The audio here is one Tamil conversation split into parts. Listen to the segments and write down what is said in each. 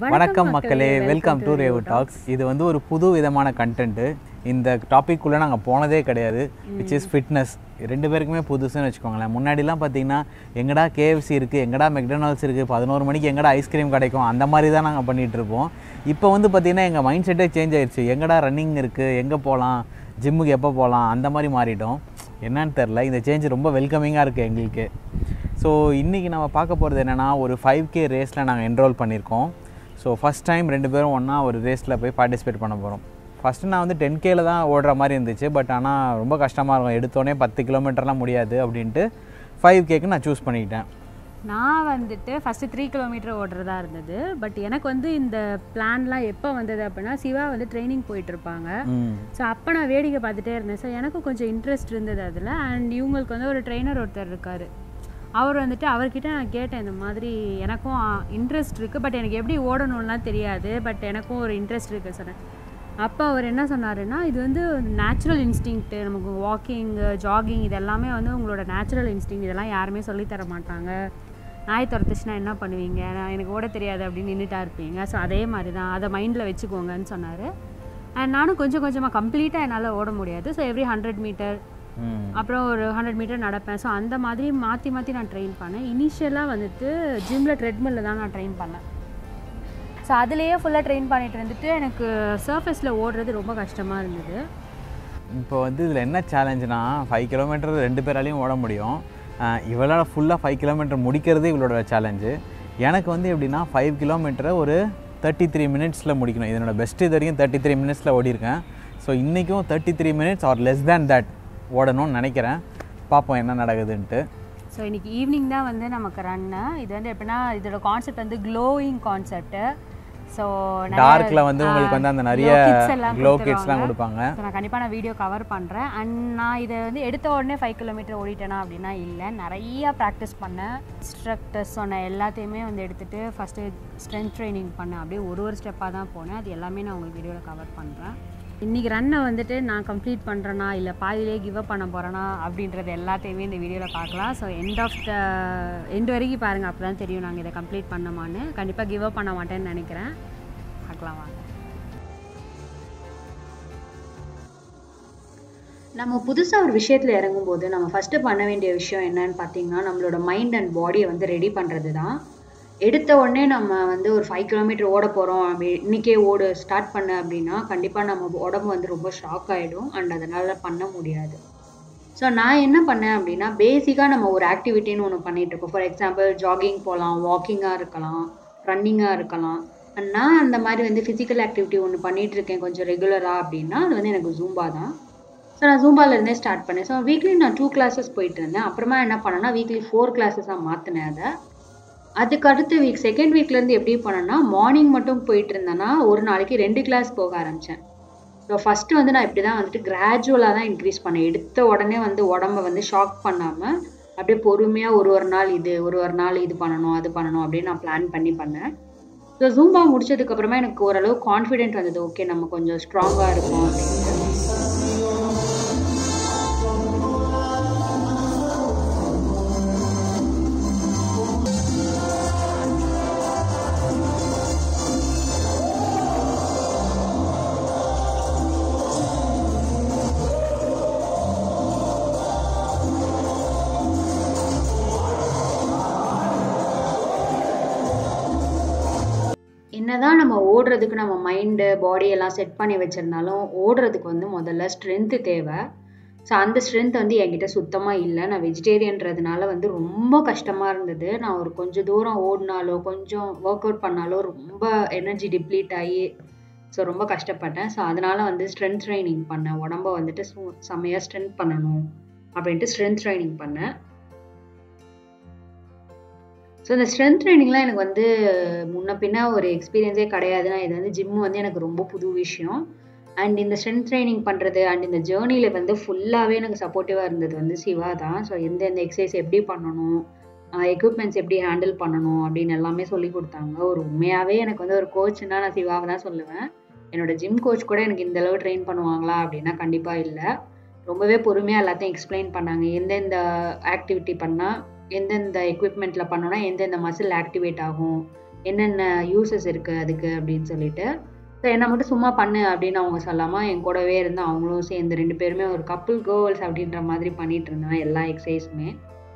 வணக்கம் மக்களே வெல்கம் டு ரேவ் டாக்ஸ் இது வந்து ஒரு புது விதமான கண்டென்ட்டு இந்த டாபிக்குள்ளே நாங்கள் போனதே கிடையாது விச் இஸ் ஃபிட்னஸ் ரெண்டு பேருக்குமே புதுசுன்னு வச்சுக்கோங்களேன் முன்னாடிலாம் பார்த்தீங்கன்னா எங்கடா கேஎஃப்சி இருக்குது எங்கடா மெக்டொனால்ட்ஸ் இருக்குது பதினோரு மணிக்கு எங்கடா ஐஸ்கிரீம் கிடைக்கும் அந்த மாதிரி தான் நாங்கள் பண்ணிகிட்டு இருப்போம் இப்போ வந்து பார்த்திங்கன்னா எங்கள் மைண்ட் செட்டே சேஞ்ச் ஆயிடுச்சு எங்கடா ரன்னிங் இருக்குது எங்கே போகலாம் ஜிம்முக்கு எப்போ போகலாம் அந்த மாதிரி மாறிட்டோம் என்னன்னு தெரில இந்த சேஞ்ச் ரொம்ப வெல்கமிங்காக இருக்குது எங்களுக்கு ஸோ இன்றைக்கி நம்ம பார்க்க போகிறது என்னென்னா ஒரு ஃபைவ் கே ரேஸில் நாங்கள் என்ரோல் பண்ணியிருக்கோம் ஸோ ஃபஸ்ட் டைம் ரெண்டு பேரும் ஒன்றா ஒரு ரேஸில் போய் பார்ட்டிசிபேட் பண்ண போகிறோம் ஃபஸ்ட்டு நான் வந்து டென் கேல தான் ஓடுற மாதிரி இருந்துச்சு பட் ஆனால் ரொம்ப கஷ்டமாக இருக்கும் எடுத்தோடனே பத்து கிலோமீட்டர்லாம் முடியாது அப்படின்ட்டு ஃபைவ் கேக்கு நான் சூஸ் பண்ணிக்கிட்டேன் நான் வந்துட்டு ஃபஸ்ட்டு த்ரீ கிலோமீட்டர் ஓடுறதா இருந்தது பட் எனக்கு வந்து இந்த பிளான்லாம் எப்போ வந்தது அப்படின்னா சிவா வந்து ட்ரைனிங் போயிட்டு இருப்பாங்க ம் ஸோ அப்போ நான் வேடிக்கை பார்த்துட்டே இருந்தேன் ஸோ எனக்கும் கொஞ்சம் இன்ட்ரெஸ்ட் இருந்தது அதில் அண்ட் இவங்களுக்கு வந்து ஒரு ட்ரெயினர் ஒருத்தர் இருக்கார் அவர் வந்துட்டு அவர்கிட்ட நான் கேட்டேன் இந்த மாதிரி எனக்கும் இன்ட்ரெஸ்ட் இருக்குது பட் எனக்கு எப்படி ஓடணும்லாம் தெரியாது பட் எனக்கும் ஒரு இன்ட்ரெஸ்ட் இருக்குது சொன்னேன் அப்போ அவர் என்ன சொன்னாருன்னா இது வந்து நேச்சுரல் இன்ஸ்டிங்க்ட்டு நமக்கு வாக்கிங் ஜாகிங் இது எல்லாமே வந்து உங்களோட நேச்சுரல் இன்ஸ்டிங் இதெல்லாம் யாருமே சொல்லித் தர மாட்டாங்க நாய் துரத்துச்சுன்னா என்ன பண்ணுவீங்க நான் எனக்கு ஓட தெரியாது அப்படின்னு நின்றுட்டா இருப்பீங்க ஸோ அதே மாதிரி தான் அதை மைண்டில் வச்சுக்கோங்கன்னு சொன்னார் அண்ட் நானும் கொஞ்சம் கொஞ்சமாக கம்ப்ளீட்டாக என்னால் ஓட முடியாது ஸோ எவ்ரி ஹண்ட்ரட் மீட்டர் ம் அப்புறம் ஒரு ஹண்ட்ரட் மீட்டர் நடப்பேன் ஸோ அந்த மாதிரி மாற்றி மாற்றி நான் ட்ரெயின் பண்ணேன் இனிஷியலாக வந்துட்டு ஜிம்மில் ட்ரெட்மில்ல தான் நான் ட்ரெயின் பண்ணேன் ஸோ அதுலேயே ஃபுல்லாக ட்ரெயின் பண்ணிட்டு இருந்துட்டு எனக்கு சர்ஃபேஸில் ஓடுறது ரொம்ப கஷ்டமாக இருந்தது இப்போ வந்து இதில் என்ன சேலஞ்சுனா ஃபைவ் கிலோமீட்டர் ரெண்டு பேராலையும் ஓட முடியும் அஹ் இவளால் ஃபுல்லாக ஃபைவ் கிலோமீட்டர் முடிக்கிறது இவளோட சேலஞ்சு எனக்கு வந்து எப்படின்னா ஃபைவ் கிலோமீட்டரை ஒரு தேர்ட்டி த்ரீ மினிட்ஸில் முடிக்கணும் இதனோட பெஸ்ட் இது வரைக்கும் தேர்ட்டி த்ரீ மினிட்ஸில் ஓடிருக்கேன் ஸோ இன்றைக்கும் thirty three minutes or less than that ஓடணும்னு நினைக்கிறேன் பார்ப்போம் என்ன நடக்குதுன்ட்டு ஸோ இன்னைக்கு ஈவினிங் தான் வந்து நமக்கு ரன்னு இது வந்து எப்படின்னா இதோட கான்செப்ட் வந்து க்ளோயிங் கான்செப்ட் ஸோ டார்க்கில் வந்து உங்களுக்கு வந்து அந்த நிறைய க்ளோ கிட்ஸ்லாம் கொடுப்பாங்க ஸோ நான் கண்டிப்பாக நான் வீடியோ கவர் பண்ணுறேன் அண்ட் நான் இதை வந்து எடுத்த உடனே ஃபைவ் கிலோமீட்டர் ஓடிட்டேனா அப்படின்னா இல்லை நிறையா ப்ராக்டிஸ் பண்ணேன் இன்ஸ்ட்ரக்டர்ஸ் சொன்ன எல்லாத்தையுமே வந்து எடுத்துகிட்டு ஃபஸ்ட்டு ஸ்ட்ரென்த் ட்ரைனிங் பண்ணேன் அப்படியே ஒரு ஒரு ஸ்டெப்பாக தான் போனேன் அது எல்லாமே நான் உங்களுக்கு வீடியோவில் கவர் பண்ணுறேன் இன்றைக்கி ரன்னை வந்துட்டு நான் கம்ப்ளீட் பண்ணுறேனா இல்லை பாதியிலே கிவ் அப் பண்ண போகிறேனா அப்படின்றது எல்லாத்தையுமே இந்த வீடியோவில் பார்க்கலாம் so end of the end வரைக்கும் பாருங்கள் அப்போ தான் தெரியும் நாங்கள் இதை கம்ப்ளீட் பண்ணமான்னு கண்டிப்பாக கிவ் அப் பண்ண மாட்டேன்னு நினைக்கிறேன் பார்க்கலாம் வாங்க நம்ம புதுசாக ஒரு விஷயத்தில் இறங்கும்போது நம்ம ஃபஸ்ட்டு பண்ண வேண்டிய விஷயம் என்னன்னு பார்த்தீங்கன்னா நம்மளோட மைண்ட் அண்ட் பாடியை வந்து ரெடி பண்ணுறது தான் எடுத்த உடனே நம்ம வந்து ஒரு ஃபைவ் கிலோமீட்டர் ஓட போகிறோம் அப்படி இன்றைக்கே ஓடு ஸ்டார்ட் பண்ண அப்படின்னா கண்டிப்பாக நம்ம உடம்பு வந்து ரொம்ப ஷாக் ஆகிடும் அண்ட் அதனால் பண்ண முடியாது ஸோ நான் என்ன பண்ணேன் அப்படின்னா பேசிக்காக நம்ம ஒரு ஆக்டிவிட்டின்னு ஒன்று பண்ணிட்டு இருக்கோம் ஃபார் எக்ஸாம்பிள் ஜாகிங் போகலாம் வாக்கிங்காக இருக்கலாம் ரன்னிங்காக இருக்கலாம் And நான் அந்த மாதிரி வந்து ஃபிசிக்கல் ஆக்டிவிட்டி ஒன்று பண்ணிட்டு இருக்கேன் கொஞ்சம் ரெகுலராக அப்படின்னா அது வந்து எனக்கு ஜூம்பா தான் ஸோ நான் ஜூம்பால இருந்தே ஸ்டார்ட் பண்ணேன் ஸோ வீக்லி நான் டூ கிளாஸஸ் போயிட்டு இருந்தேன் அப்புறமா என்ன பண்ணேன்னா வீக்லி ஃபோர் கிளாஸஸாக மாற்றினேன் அதை அதுக்கு அடுத்த வீக் செகண்ட் வீக்லேருந்து எப்படி பண்ணேன்னா மார்னிங் மட்டும் போயிட்டு இருந்தேன்னா ஒரு நாளைக்கு ரெண்டு கிளாஸ் போக ஆரம்பித்தேன் ஸோ ஃபஸ்ட்டு வந்து நான் இப்படி தான் வந்துட்டு கிராஜுவலாக தான் இன்க்ரீஸ் பண்ணேன் எடுத்த உடனே வந்து உடம்ப வந்து ஷாக் பண்ணாமல் அப்படியே பொறுமையாக ஒரு ஒரு நாள் இது ஒரு ஒரு நாள் இது பண்ணணும் அது பண்ணணும் அப்படின்னு நான் பிளான் பண்ணி பண்ணேன் ஸோ ஜூம்பா முடிச்சதுக்கப்புறமா எனக்கு ஓரளவு கான்ஃபிடென்ட் வந்தது ஓகே நம்ம கொஞ்சம் ஸ்ட்ராங்காக இருக்கும் அப்படின்ட்டு என்னதான் நம்ம ஓடுறதுக்கு நம்ம மைண்டு பாடி எல்லாம் செட் பண்ணி வச்சிருந்தாலும் ஓடுறதுக்கு வந்து முதல்ல ஸ்ட்ரென்த்து தேவை ஸோ அந்த ஸ்ட்ரென்த் வந்து என்கிட்ட சுத்தமாக இல்லை நான் வெஜிடேரியன்றதுனால வந்து ரொம்ப கஷ்டமாக இருந்தது நான் ஒரு கொஞ்சம் தூரம் ஓடினாலோ கொஞ்சம் ஒர்க் அவுட் பண்ணாலோ ரொம்ப எனர்ஜி டிப்ளீட் ஆகி ஸோ ரொம்ப கஷ்டப்பட்டேன் ஸோ அதனால வந்து ஸ்ட்ரென்த் ட்ரைனிங் பண்ணேன் உடம்ப வந்துட்டு சு- செம்மையா ஸ்ட்ரென்த் பண்ணணும் அப்படின்ட்டு ஸ்ட்ரென்த் ட்ரைனிங் பண்ணேன் ஸோ இந்த ஸ்ட்ரென்த் ட்ரைனிங்லாம் எனக்கு வந்து முன்ன பின்ன ஒரு எக்ஸ்பீரியன்ஸே கிடையாது நான் இது வந்து ஜிம் வந்து எனக்கு ரொம்ப புது விஷயம் அண்ட் இந்த ஸ்ட்ரென்த் ட்ரைனிங் பண்ணுறது அண்ட் இந்த ஜேர்னியில் வந்து ஃபுல்லாகவே எனக்கு சப்போர்ட்டிவாக இருந்தது வந்து சிவா தான் ஸோ எந்த எந்த எக்ஸசைஸ் எப்படி பண்ணணும் எக்யூப்மெண்ட்ஸ் எப்படி ஹேண்டில் பண்ணணும் அப்படின்னு எல்லாமே சொல்லி கொடுத்தாங்க ஒரு உண்மையாகவே எனக்கு வந்து ஒரு கோச்னா நான் சிவாவை தான் சொல்லுவேன் என்னோட ஜிம் கோச் கூட எனக்கு இந்த அளவு ட்ரெயின் பண்ணுவாங்களா அப்படின்னா கண்டிப்பாக இல்லை ரொம்பவே பொறுமையாக எல்லாத்தையும் எக்ஸ்பிளைன் பண்ணாங்க எந்தெந்த ஆக்டிவிட்டி பண்ணால் எந்தெந்த எக்யூப்மெண்ட்டில் பண்ணோன்னா எந்தெந்த மசில் ஆக்டிவேட் ஆகும் என்னென்ன யூசஸ் இருக்குது அதுக்கு அப்படின்னு சொல்லிட்டு ஸோ என்னை மட்டும் சும்மா பண்ணு அப்படின்னு அவங்க சொல்லாமல் என் கூடவே இருந்து அவங்களும் சேர்ந்து ரெண்டு பேருமே ஒரு கப்புள் கேர்ள்ஸ் அப்படின்ற மாதிரி பண்ணிட்டு இருந்தாங்க எல்லா எக்ஸசைஸுமே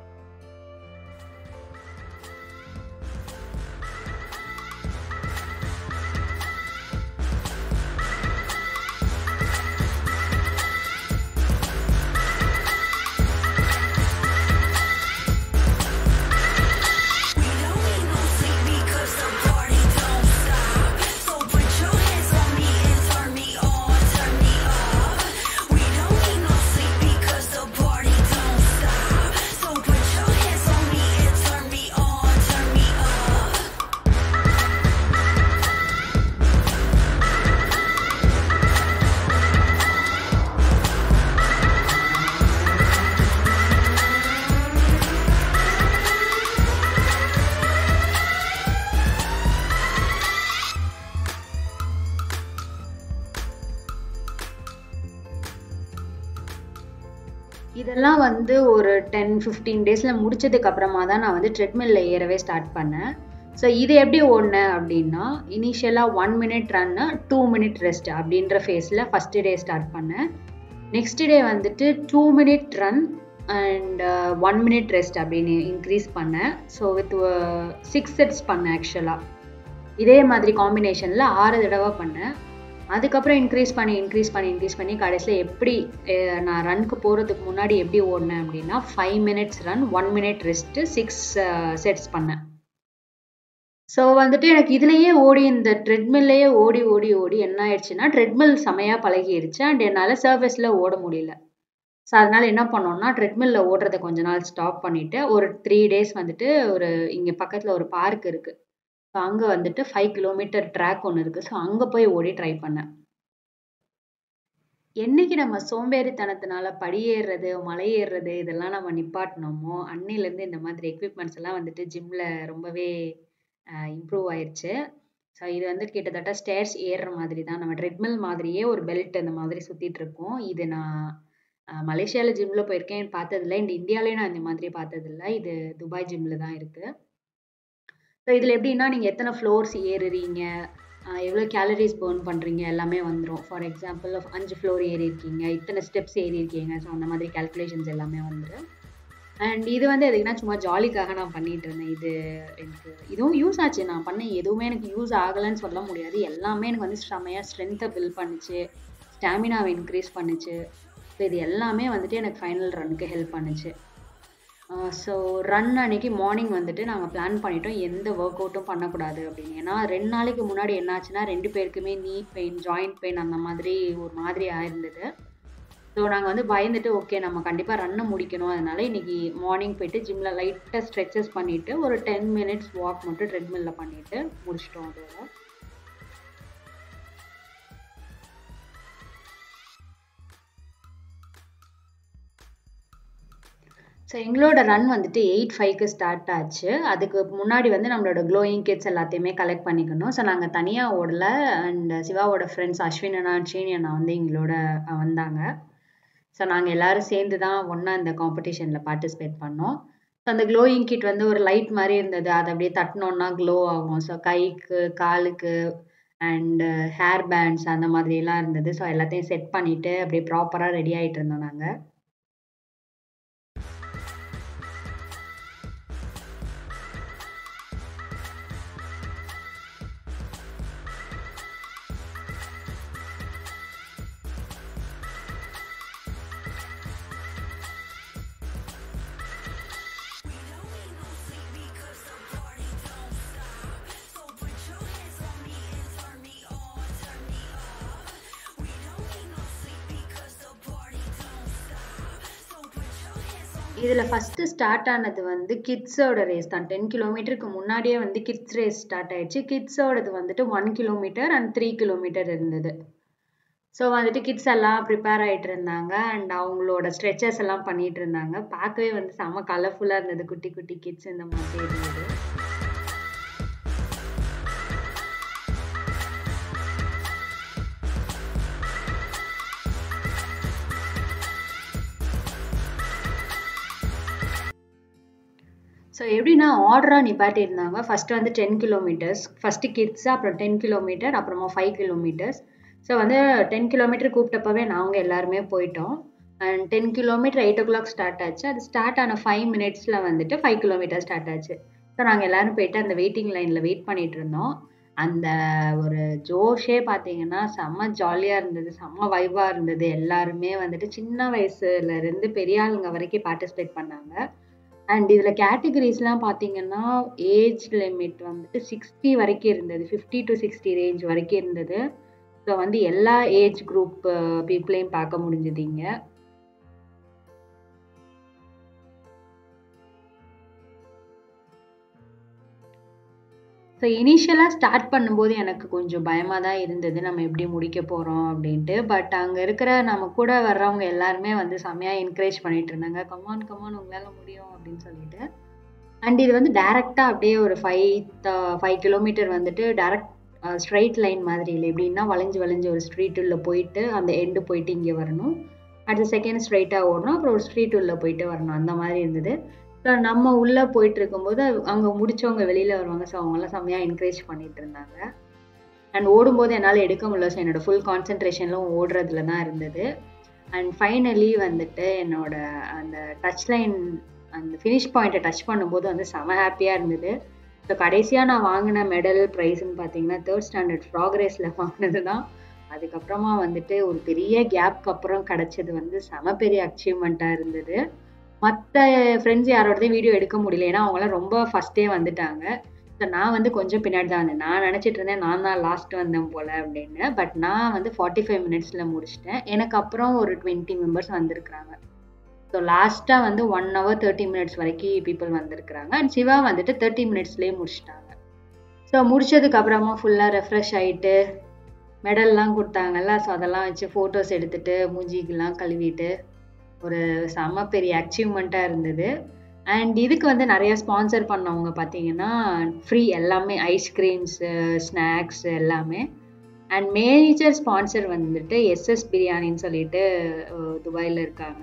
இதெல்லாம் வந்து ஒரு டென் ஃபிஃப்டீன் டேஸில் முடிச்சதுக்கு அப்புறமா தான் நான் வந்து ட்ரெட்மில்ல ஏறவே ஸ்டார்ட் பண்ணேன் ஸோ இது எப்படி ஓடினேன் அப்படின்னா இனிஷியலாக one minute run two minute rest அப்படின்ற ஃபேஸில் ஃபஸ்ட்டு டே ஸ்டார்ட் பண்ணேன் நெக்ஸ்ட் டே வந்துட்டு two minute run and one minute rest அப்படின்னு இன்க்ரீஸ் பண்ணேன் ஸோ வித் சிக்ஸ் செட்ஸ் பண்ணேன் ஆக்சுவலாக இதே மாதிரி காம்பினேஷனில் ஆறு தடவை பண்ணேன் அதுக்கப்புறம் இன்க்ரீஸ் பண்ணி இன்க்ரீஸ் பண்ணி இன்க்ரீஸ் பண்ணி கடைசியில் எப்படி அஹ், நான் ரன்க்கு போகிறதுக்கு முன்னாடி எப்படி ஓடினேன் அப்படின்னா five minutes run one minute rest six sets பண்ணேன் ஸோ வந்துட்டு எனக்கு இதுலேயே ஓடி இந்த ட்ரெட்மில்லையே ஓடி ஓடி ஓடி என்ன ஆயிடுச்சுன்னா ட்ரெட்மில் செமையாக பழகிடுச்சு அண்ட் என்னால் சர்ஃபேஸில் ஓட முடியல ஸோ அதனால் என்ன பண்ணோம்னா ட்ரெட்மில்ல ஓடுறதை கொஞ்ச நாள் ஸ்டாப் பண்ணிவிட்டு ஒரு த்ரீ டேஸ் வந்துட்டு ஒரு இங்கே பக்கத்தில் ஒரு பார்க் இருக்குது ஸோ அங்கே வந்துட்டு ஃபைவ் கிலோமீட்டர் ட்ராக் ஒன்று இருக்குது ஸோ அங்கே போய் ஓடி ட்ரை பண்ணேன் என்னைக்கு நம்ம சோம்பேறித்தனத்தினால படி ஏறுறது மலை ஏறுறது இதெல்லாம் நம்ம நிப்பாட்டினோமோ அன்னையிலேருந்து இந்த மாதிரி எக்யூப்மெண்ட்ஸ் எல்லாம் வந்துட்டு ஜிம்மில் ரொம்பவே இம்ப்ரூவ் ஆயிருச்சு ஸோ இது வந்து கிட்டத்தட்ட ஸ்டேர்ஸ் ஏறுற மாதிரி தான் நம்ம ட்ரெட்மில் மாதிரியே ஒரு பெல்ட் இந்த மாதிரி சுற்றிட்டு இருக்கோம் இது நான் மலேசியாவில் ஜிம்மில் போயிருக்கேன் பார்த்ததில்ல இந்த இந்தியாவிலே நான் இந்த மாதிரி பார்த்ததில்ல இது துபாய் ஜிம்மில் தான் இருக்குது ஸோ இதில் எப்படின்னா நீங்கள் எத்தனை ஃப்ளோர்ஸ் ஏறுறீங்க ஆஹ் எவ்வளோ கேலரிஸ் பர்ன் பண்ணுறீங்க எல்லாமே வந்துடும் ஃபார் எக்ஸாம்பிள் அஞ்சு ஃப்ளோர் ஏறி இருக்கீங்க இத்தனை ஸ்டெப்ஸ் ஏறி இருக்கீங்க ஸோ அந்த மாதிரி கால்குலேஷன்ஸ் எல்லாமே வந்துடும் அண்ட் இது வந்து எதுக்குன்னா சும்மா ஜாலிக்காக நான் பண்ணிட்டு இருந்தேன் இது எனக்கு இதுவும் யூஸ் ஆச்சு நான் பண்ண எதுவுமே எனக்கு யூஸ் ஆகலைன்னு சொல்ல முடியாது எல்லாமே எனக்கு வந்து செமையாக ஸ்ட்ரென்த்தை பில்ட் பண்ணுச்சு ஸ்டாமினாவை இன்க்ரீஸ் பண்ணுச்சு ஸோ இது எல்லாமே வந்துட்டு எனக்கு ஃபைனல் ரன்னுக்கு ஹெல்ப் பண்ணுச்சு ஸோ ரன் அன்னைக்கு மார்னிங் வந்துட்டு நாங்கள் பிளான் பண்ணிட்டோம் எந்த ஒர்க் அவுட்டும் பண்ணக்கூடாது அப்படின்னு ஏன்னா ரெண்டு நாளைக்கு முன்னாடி என்னாச்சுன்னா ரெண்டு பேருக்குமே நீ பெயின் ஜாயிண்ட் பெயின் அந்த மாதிரி ஒரு மாதிரி ஆயிருந்தது ஸோ நாங்கள் வந்து பயந்துட்டு ஓகே நம்ம கண்டிப்பாக ரன்னை முடிக்கணும் அதனால இன்னைக்கு மார்னிங் போயிட்டு ஜிம்மில் லைட்டாக ஸ்ட்ரெச்சஸ் பண்ணிவிட்டு ஒரு டென் மினிட்ஸ் வாக் மட்டும் ட்ரெட்மில்ல பண்ணிவிட்டு முடிச்சிட்டோம் அதோட ஸோ எங்களோட ரன் வந்துட்டு எயிட் ஃபைவ்க்கு ஸ்டார்ட் ஆச்சு அதுக்கு முன்னாடி வந்து நம்மளோட க்ளோயிங் கிட்ஸ் எல்லாத்தையுமே கலெக்ட் பண்ணிக்கணும் ஸோ நாங்கள் தனியாக ஓடல அண்ட் சிவாவோட ஃப்ரெண்ட்ஸ் அஸ்வின் அண்ணா ஸ்ரீனி அண்ணா வந்து எங்களோட அஹ், வந்தாங்க ஸோ நாங்கள் எல்லாரும் சேர்ந்து தான் ஒன்றா இந்த காம்படிஷனில் பார்ட்டிசிபேட் பண்ணோம் ஸோ அந்த க்ளோயிங் கிட் வந்து ஒரு லைட் மாதிரி இருந்தது அதை அப்படியே தட்டினோன்னா க்ளோ ஆகும் ஸோ கைக்கு காலுக்கு அண்ட் ஹேர் பேண்ட்ஸ் அந்த மாதிரிலாம் இருந்தது ஸோ எல்லாத்தையும் செட் பண்ணிவிட்டு அப்படியே ப்ராப்பராக ரெடி ஆகிட்டு இருந்தோம் நாங்கள் இதில் ஃபஸ்ட்டு ஸ்டார்ட் ஆனது வந்து கிட்ஸோட ரேஸ் தான் டென் கிலோமீட்டருக்கு முன்னாடியே வந்து கிட்ஸ் ரேஸ் ஸ்டார்ட் ஆயிடுச்சு கிட்ஸோடது வந்துட்டு one kilometre and three kilometre இருந்தது ஸோ வந்துட்டு கிட்ஸ் எல்லாம் ப்ரிப்பேர் ஆகிட்டு இருந்தாங்க அண்ட் அவங்களோட ஸ்ட்ரெச்சஸ் எல்லாம் பண்ணிட்டு இருந்தாங்க பார்க்கவே வந்து செம கலர்ஃபுல்லாக இருந்தது குட்டி குட்டி கிட்ஸ் இந்த மாதிரி இருந்தது ஸோ எப்படின்னா ஆர்டராக நிப்பாட்டியிருந்தாங்க ஃபஸ்ட்டு வந்து டென் கிலோமீட்டர்ஸ் ஃபஸ்ட்டு கிட்ஸ் அப்புறம் டென் கிலோமீட்டர் அப்புறமா ஃபைவ் கிலோமீட்டர்ஸ் ஸோ வந்து டென் கிலோமீட்டர் கூப்பிட்டப்பவே நாங்கள் எல்லாருமே போயிட்டோம் and ten kilometre eight o'clock start ஆச்சு அது ஸ்டார்ட் ஆன ஃபைவ் மினிட்ஸில் வந்துட்டு ஃபைவ் கிலோமீட்டர் ஸ்டார்ட் ஆச்சு ஸோ நாங்கள் எல்லாரும் போயிட்டு அந்த வெயிட்டிங் லைனில் வெயிட் பண்ணிட்டு இருந்தோம் அந்த ஒரு ஜோஷே பார்த்தீங்கன்னா செம்ம ஜாலியாக இருந்தது செம்ம வைபாக இருந்தது எல்லாருமே வந்துட்டு சின்ன வயசுல இருந்து பெரிய ஆளுங்க வரைக்கும் பார்ட்டிசிபேட் பண்ணாங்க அண்ட் இதில் கேட்டகரிஸ்லாம் பார்த்தீங்கன்னா ஏஜ் லிமிட் வந்துட்டு சிக்ஸ்டி வரைக்கும் இருந்தது ஃபிஃப்டி டு சிக்ஸ்டி ரேஞ்ச் வரைக்கும் இருந்தது ஸோ வந்து எல்லா ஏஜ் குரூப் பீப்புளையும் பார்க்க முடிஞ்சுதுங்க ஸோ இனிஷியலாக ஸ்டார்ட் பண்ணும்போது எனக்கு கொஞ்சம் பயமாக தான் இருந்தது நம்ம எப்படி முடிக்க போகிறோம் அப்படின்ட்டு பட் அங்கே இருக்கிற நம்ம கூட வர்றவங்க எல்லாருமே வந்து செம்மையாக என்கரேஜ் பண்ணிட்டு இருந்தாங்க கமான் கமான் உங்களால் முடியும் அப்படின்னு சொல்லிட்டு அண்ட் இது வந்து டேரெக்டாக அப்படியே ஒரு ஃபைவ் ஃபைவ் கிலோமீட்டர் வந்துட்டு டேரக்ட் ஸ்ட்ரைட் லைன் மாதிரி இல்லை எப்படின்னா வளைஞ்சு வளைஞ்சு ஒரு ஸ்ட்ரீட் உள்ள போயிட்டு அந்த எண்டு போயிட்டு இங்கே வரணும் அடுத்த செகண்ட் ஸ்ட்ரைட்டாக ஓடணும் அப்புறம் ஒரு ஸ்ட்ரீட் உள்ள போயிட்டு வரணும் அந்த மாதிரி இருந்தது ஸோ நம்ம உள்ளே போயிட்டு இருக்கும்போது அங்கே முடிச்சவங்க வெளியில் வருவாங்க ஸோ அவங்கெல்லாம் செம்மையாக என்கரேஜ் பண்ணிட்டு இருந்தாங்க அண்ட் ஓடும்போது என்னால் எடுக்க முடியல ஸோ என்னோட ஃபுல் கான்சென்ட்ரேஷன்லாம் ஓடுறதுல தான் இருந்தது அண்ட் ஃபைனலி வந்துட்டு என்னோட அந்த டச் லைன் அந்த ஃபினிஷ் பாயிண்ட்டை டச் பண்ணும்போது வந்து செம ஹாப்பியாக இருந்தது ஸோ கடைசியாக நான் வாங்கின மெடல் ப்ரைஸ்ன்னு பார்த்தீங்கன்னா தேர்ட் ஸ்டாண்டர்ட் ப்ராக்ரஸில் வாங்கினது தான் அதுக்கப்புறமா வந்துட்டு ஒரு பெரிய கேப்க்கு அப்புறம் கிடச்சது வந்து செம பெரிய அச்சீவ்மெண்ட்டாக இருந்தது மற்ற ஃப்ரெண்ட்ஸ் யாரோடதையும் வீடியோ எடுக்க முடியல ஏன்னா அவங்களாம் ரொம்ப ஃபஸ்ட்டே வந்துட்டாங்க ஸோ நான் வந்து கொஞ்சம் பின்னாடி தான் வந்தேன் நான் நினச்சிட்டு இருந்தேன் நான் தான் லாஸ்ட் வந்தேன் போல் அப்படின்னு பட் நான் வந்து ஃபார்ட்டி ஃபைவ் மினிட்ஸில் முடிச்சிட்டேன் எனக்கு அப்புறம் ஒரு டுவெண்ட்டி மெம்பர்ஸ் வந்திருக்கிறாங்க ஸோ லாஸ்ட்டாக வந்து ஒன் ஹவர் தேர்ட்டி மினிட்ஸ் வரைக்கும் பீப்புள் வந்திருக்கிறாங்க அண்ட் சிவா வந்துட்டு தேர்ட்டி மினிட்ஸ்லேயே முடிச்சிட்டாங்க ஸோ முடிச்சதுக்கு அப்புறமா ஃபுல்லாக ரெஃப்ரெஷ் ஆகிட்டு மெடல்லாம் கொடுத்தாங்கல்ல ஸோ அதெல்லாம் வச்சு ஃபோட்டோஸ் எடுத்துட்டு மூஞ்சிக்கெல்லாம் கழுவிட்டு ஒரு செம்ம பெரிய அச்சீவ்மெண்ட்டாக இருந்தது அண்ட் இதுக்கு வந்து நிறைய ஸ்பான்சர் பண்ணவங்க பார்த்தீங்கன்னா ஃப்ரீ எல்லாமே ஐஸ்கிரீம்ஸு ஸ்நாக்ஸ் எல்லாமே அண்ட் மேஜர் ஸ்பான்சர் வந்துட்டு எஸ்எஸ் பிரியாணின்னு சொல்லிட்டு துபாயில் இருக்காங்க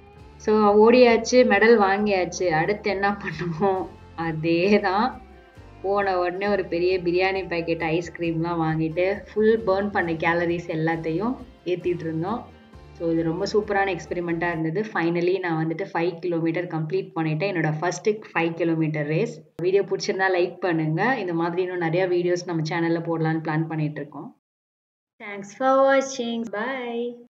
ஸோ ஓடியாச்சு மெடல் வாங்கியாச்சு அடுத்து என்ன பண்ணுவோம் அதே தான் போன உடனே ஒரு பெரிய பிரியாணி பேக்கெட் ஐஸ்கிரீம்லாம் வாங்கிட்டு ஃபுல் பேர்ன் பண்ண கேலரிஸ் எல்லாத்தையும் ஏற்றிட்டு இருந்தோம் ஸோ இது ரொம்ப சூப்பரான எக்ஸ்பெரிமெண்ட்டாக இருந்தது ஃபைனலி நான் வந்துட்டு ஃபைவ் கிலோமீட்டர் கம்ப்ளீட் பண்ணிட்டேன் என்னோட first five kilometre race video பிடிச்சிருந்தா லைக் பண்ணுங்கள் இந்த மாதிரி இன்னும் நிறையா வீடியோஸ் நம்ம சேனலில் போடலான்னு பிளான் பண்ணிட்டு இருக்கோம் தேங்க்ஸ் ஃபார் வாட்சிங் பாய்